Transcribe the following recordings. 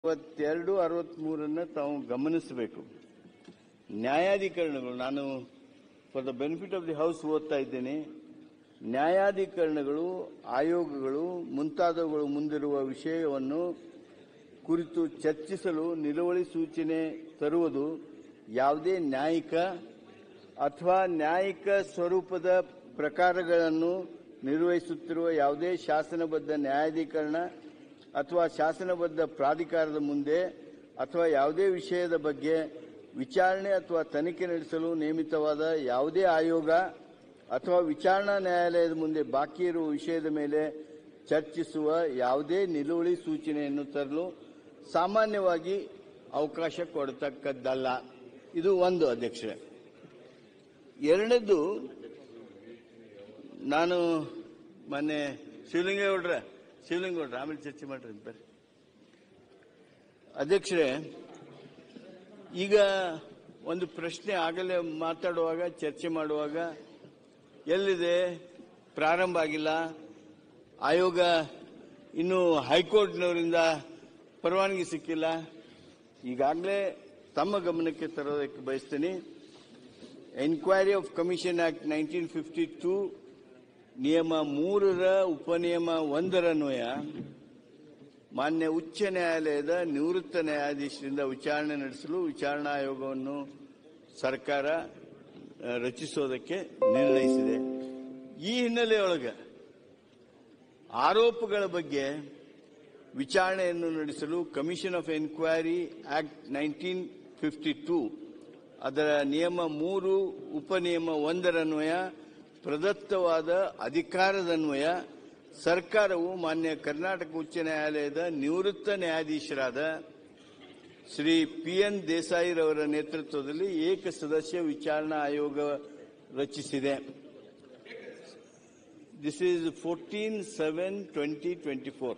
ಅರವತ್ತೆರಡು ಅರವತ್ಮೂರನ್ನ ತಾವು ಗಮನಿಸಬೇಕು ನ್ಯಾಯಾಧಿಕರಣಗಳು ನಾನು for the benefit of the house ಓದ್ತಾ ಇದ್ದೇನೆ ನ್ಯಾಯಾಧಿಕರಣಗಳು ಆಯೋಗಗಳು ಮುಂತಾದವುಗಳು ಮುಂದಿರುವ ವಿಷಯವನ್ನು ಕುರಿತು ಚರ್ಚಿಸಲು ನಿಲುವಳಿ ಸೂಚನೆ ತರುವುದು ಯಾವುದೇ ನ್ಯಾಯಿಕ ಅಥವಾ ನ್ಯಾಯಿಕ ಸ್ವರೂಪದ ಪ್ರಕಾರಗಳನ್ನು ನಿರ್ವಹಿಸುತ್ತಿರುವ ಯಾವುದೇ ಶಾಸನಬದ್ಧ ನ್ಯಾಯಾಧೀಕರಣ ಅಥವಾ ಶಾಸನಬದ್ಧ ಪ್ರಾಧಿಕಾರದ ಮುಂದೆ ಅಥವಾ ಯಾವುದೇ ವಿಷಯದ ಬಗ್ಗೆ ವಿಚಾರಣೆ ಅಥವಾ ತನಿಖೆ ನಡೆಸಲು ನೇಮಿತವಾದ ಯಾವುದೇ ಆಯೋಗ ಅಥವಾ ವಿಚಾರಣಾ ನ್ಯಾಯಾಲಯದ ಮುಂದೆ ಬಾಕಿ ಇರುವ ವಿಷಯದ ಮೇಲೆ ಚರ್ಚಿಸುವ ಯಾವುದೇ ನಿಲುವಳಿ ಸೂಚನೆಯನ್ನು ತರಲು ಸಾಮಾನ್ಯವಾಗಿ ಅವಕಾಶ ಕೊಡತಕ್ಕದ್ದಲ್ಲ ಇದು ಒಂದು ಅಧ್ಯಕ್ಷರೇ ಎರಡನೇದು ನಾನು ಮೊನ್ನೆ ಶಿವಲಿಂಗೇಗೌಡ್ರ ಶಿವಲಿಂಗೇಗೌಡ್ರ ಆಮೇಲೆ ಚರ್ಚೆ ಮಾಡ್ರಿ ಬರ್ರಿ ಅಧ್ಯಕ್ಷರೇ ಈಗ ಒಂದು ಪ್ರಶ್ನೆ ಆಗಲೇ ಮಾತಾಡುವಾಗ ಚರ್ಚೆ ಮಾಡುವಾಗ ಎಲ್ಲಿದೆ ಪ್ರಾರಂಭ ಆಗಿಲ್ಲ ಆಯೋಗ ಇನ್ನು ಹೈಕೋರ್ಟ್ನವರಿಂದ ಪರವಾನಗಿ ಸಿಕ್ಕಿಲ್ಲ ಈಗಾಗಲೇ ತಮ್ಮ ಗಮನಕ್ಕೆ ತರೋದಕ್ಕೆ ಬಯಸ್ತೀನಿ enquiry of commission act nineteen fifty two ನಿಯಮ ಮೂರರ ಉಪನಿಯಮ ಒಂದರನ್ವಯ ಮಾನ್ಯ ಉಚ್ಚ ನ್ಯಾಯಾಲಯದ ನಿವೃತ್ತ ನ್ಯಾಯಾಧೀಶರಿಂದ ವಿಚಾರಣೆ ನಡೆಸಲು ವಿಚಾರಣಾ ಆಯೋಗವನ್ನು ಸರ್ಕಾರ ಆ, ರಚಿಸೋದಕ್ಕೆ ನಿರ್ಣಯಿಸಿದೆ ಈ ಹಿನ್ನೆಲೆಯೊಳಗೆ ಆರೋಪಗಳ ಬಗ್ಗೆ ವಿಚಾರಣೆಯನ್ನು ನಡೆಸಲು commission of enquiry act nineteen fifty two ಅದರ ನಿಯಮ ಮೂರು ಉಪನಿಯಮ ಒಂದರನ್ವಯ ಪ್ರದತ್ತವಾದ ಅಧಿಕಾರದನ್ವಯ ಸರ್ಕಾರವು ಮಾನ್ಯ ಕರ್ನಾಟಕ ಉಚ್ಚ ನ್ಯಾಯಾಲಯದ ನಿವೃತ್ತ ನ್ಯಾಯಾಧೀಶರಾದ ಶ್ರೀ ಪಿ ಎನ್ ದೇಸಾಯಿರವರ ನೇತೃತ್ವದಲ್ಲಿ ಏಕ ಸದಸ್ಯ ವಿಚಾರಣಾ ಆಯೋಗ ರಚಿಸಿದೆ this is fourteen seven twenty twenty four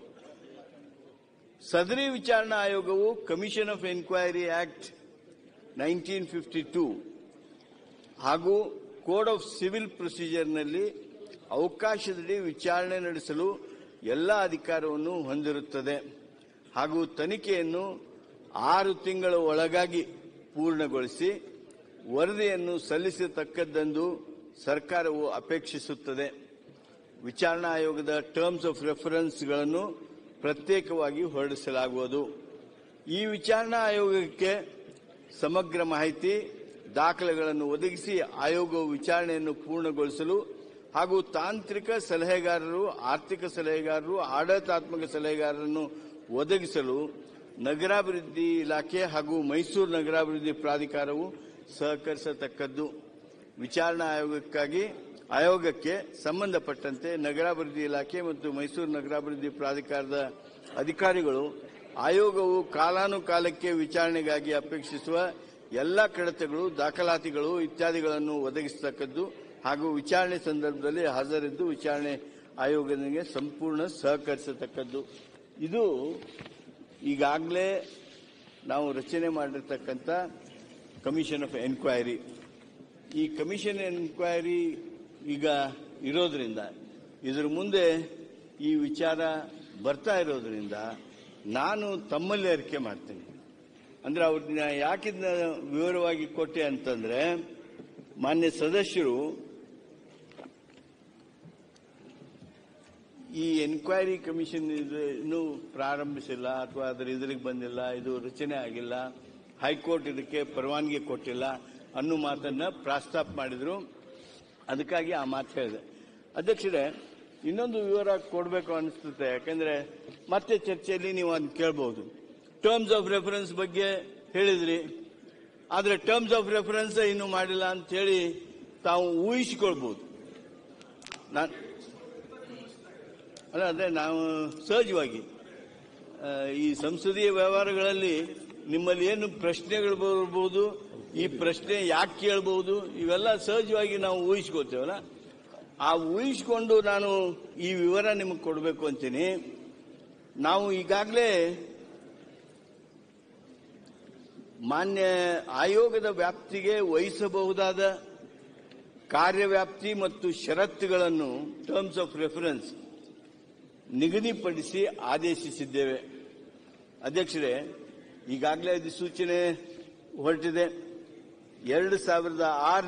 ಸದರಿ ವಿಚಾರಣಾ ಆಯೋಗವು commission of enquiry act nineteen fifty two ಹಾಗೂ ಕೋಡ್ ಆಫ್ ಸಿವಿಲ್ ಪ್ರೊಸೀಜರ್ನಲ್ಲಿ ಅವಕಾಶದಡಿ ವಿಚಾರಣೆ ನಡೆಸಲು ಎಲ್ಲ ಅಧಿಕಾರವನ್ನು ಹೊಂದಿರುತ್ತದೆ ಹಾಗೂ ತನಿಖೆಯನ್ನು ಆರು ತಿಂಗಳ ಒಳಗಾಗಿ ಪೂರ್ಣಗೊಳಿಸಿ ವರದಿಯನ್ನು ಸಲ್ಲಿಸತಕ್ಕದ್ದೆಂದು ಸರ್ಕಾರವು ಅಪೇಕ್ಷಿಸುತ್ತದೆ ವಿಚಾರಣಾ ಆಯೋಗದ ಟರ್ಮ್ಸ್ ಆಫ್ ರೆಫರೆನ್ಸ್ಗಳನ್ನು ಪ್ರತ್ಯೇಕವಾಗಿ ಹೊರಡಿಸಲಾಗುವುದು ಈ ವಿಚಾರಣಾ ಆಯೋಗಕ್ಕೆ ಸಮಗ್ರ ಮಾಹಿತಿ ದಾಖಲೆಗಳನ್ನು ಒದಗಿಸಿ ಆಯೋಗವು ವಿಚಾರಣೆಯನ್ನು ಪೂರ್ಣಗೊಳಿಸಲು ಹಾಗೂ ತಾಂತ್ರಿಕ ಸಲಹೆಗಾರರು ಆರ್ಥಿಕ ಸಲಹೆಗಾರರು ಆಡಳಿತಾತ್ಮಕ ಸಲಹೆಗಾರರನ್ನು ಒದಗಿಸಲು ನಗರಾಭಿವೃದ್ಧಿ ಇಲಾಖೆ ಹಾಗೂ ಮೈಸೂರು ನಗರಾಭಿವೃದ್ಧಿ ಪ್ರಾಧಿಕಾರವು ಸಹಕರಿಸತಕ್ಕದ್ದು ವಿಚಾರಣಾ ಆಯೋಗಕ್ಕಾಗಿ ಆಯೋಗಕ್ಕೆ ಸಂಬಂಧಪಟ್ಟಂತೆ ನಗರಾಭಿವೃದ್ಧಿ ಇಲಾಖೆ ಮತ್ತು ಮೈಸೂರು ನಗರಾಭಿವೃದ್ಧಿ ಪ್ರಾಧಿಕಾರದ ಅಧಿಕಾರಿಗಳು ಆಯೋಗವು ಕಾಲಾನುಕಾಲಕ್ಕೆ ವಿಚಾರಣೆಗಾಗಿ ಅಪೇಕ್ಷಿಸುವ ಎಲ್ಲ ಕಡತಗಳು ದಾಖಲಾತಿಗಳು ಇತ್ಯಾದಿಗಳನ್ನು ಒದಗಿಸತಕ್ಕದ್ದು ಹಾಗೂ ವಿಚಾರಣೆ ಸಂದರ್ಭದಲ್ಲಿ ಹಾಜರಿದ್ದು ವಿಚಾರಣೆ ಆಯೋಗನಿಗೆ ಸಂಪೂರ್ಣ ಸಹಕರಿಸತಕ್ಕದ್ದು ಇದು ಈಗಾಗಲೇ ನಾವು ರಚನೆ ಮಾಡಿರ್ತಕ್ಕಂಥ ಕಮಿಷನ್ ಆಫ್ ಎನ್ಕ್ವೈರಿ ಈ ಕಮಿಷನ್ ಎನ್ಕ್ವೈರಿ ಈಗ ಇರೋದ್ರಿಂದ ಇದ್ರ ಮುಂದೆ ಈ ವಿಚಾರ ಬರ್ತಾ ಇರೋದ್ರಿಂದ ನಾನು ತಮ್ಮಲ್ಲಿ ಅರಿಕೆ ಮಾಡ್ತೀನಿ ಅಂದ್ರೆ ಅವ್ರನ್ನ ಯಾಕಿದ್ನ ವಿವರವಾಗಿ ಕೊಟ್ಟೆ ಅಂತಂದ್ರೆ ಮಾನ್ಯ ಸದಸ್ಯರು ಈ ಎನ್ಕ್ವೈರಿ ಕಮಿಷನ್ ಇದು ಇನ್ನೂ ಪ್ರಾರಂಭಿಸಿಲ್ಲ ಅಥವಾ ಅದರ ಇದ್ರಿಗೆ ಬಂದಿಲ್ಲ ಇದು ರಚನೆ ಆಗಿಲ್ಲ ಹೈಕೋರ್ಟ್ ಇದಕ್ಕೆ ಪರವಾನಗಿ ಕೊಟ್ಟಿಲ್ಲ ಅನ್ನೋ ಮಾತನ್ನ ಪ್ರಸ್ತಾಪ ಮಾಡಿದ್ರು ಅದಕ್ಕಾಗಿ ಆ ಮಾತು ಹೇಳಿದೆ ಅಧ್ಯಕ್ಷರೇ ಇನ್ನೊಂದು ವಿವರ ಕೊಡಬೇಕು ಅನಿಸ್ತದೆ ಯಾಕಂದ್ರೆ ಮತ್ತೆ ಚರ್ಚೆಯಲ್ಲಿ ನೀವು ಅದನ್ನ ಕೇಳಬಹುದು ಟರ್ಮ್ಸ್ ಆಫ್ ರೆಫರೆನ್ಸ್ ಬಗ್ಗೆ ಹೇಳಿದ್ರಿ ಆದ್ರೆ ಟರ್ಮ್ಸ್ ಆಫ್ ರೆಫರೆನ್ಸ್ ಇನ್ನೂ ಮಾಡಿಲ್ಲ ಅಂತ ಹೇಳಿ ತಾವು ಊಹಿಸಿಕೊಳ್ಬಹುದು ನಾನು ಅಲ್ಲ ಅದೇ ನಾವು ಸಹಜವಾಗಿ ಆ, ಈ ಸಂಸದೀಯ ವ್ಯವಹಾರಗಳಲ್ಲಿ ನಿಮ್ಮಲ್ಲಿ ಏನು ಪ್ರಶ್ನೆಗಳು ಬರ್ಬೋದು ಈ ಪ್ರಶ್ನೆ ಯಾಕೆ ಕೇಳಬಹುದು ಇವೆಲ್ಲ ಸಹಜವಾಗಿ ನಾವು ಊಹಿಸ್ಕೋತೇವಲ್ಲ ಆ ಊಹಿಸ್ಕೊಂಡು ನಾನು ಈ ವಿವರ ನಿಮಗೆ ಕೊಡಬೇಕು ಅಂತೀನಿ ನಾವು ಈಗಾಗಲೇ ಮಾನ್ಯ ಆಯೋಗದ ವ್ಯಾಪ್ತಿಗೆ ವಹಿಸಬಹುದಾದ ಕಾರ್ಯವ್ಯಾಪ್ತಿ ಮತ್ತು ಷರತ್ತುಗಳನ್ನು ಟರ್ಮ್ಸ್ ಆಫ್ ರೆಫರೆನ್ಸ್ ನಿಗದಿಪಡಿಸಿ ಆದೇಶಿಸಿದ್ದೇವೆ ಅಧ್ಯಕ್ಷರೇ ಈಗಾಗಲೇ ಅಧಿಸೂಚನೆ ಹೊರಟಿದೆ ಎರಡು ಸಾವಿರದ ಆರು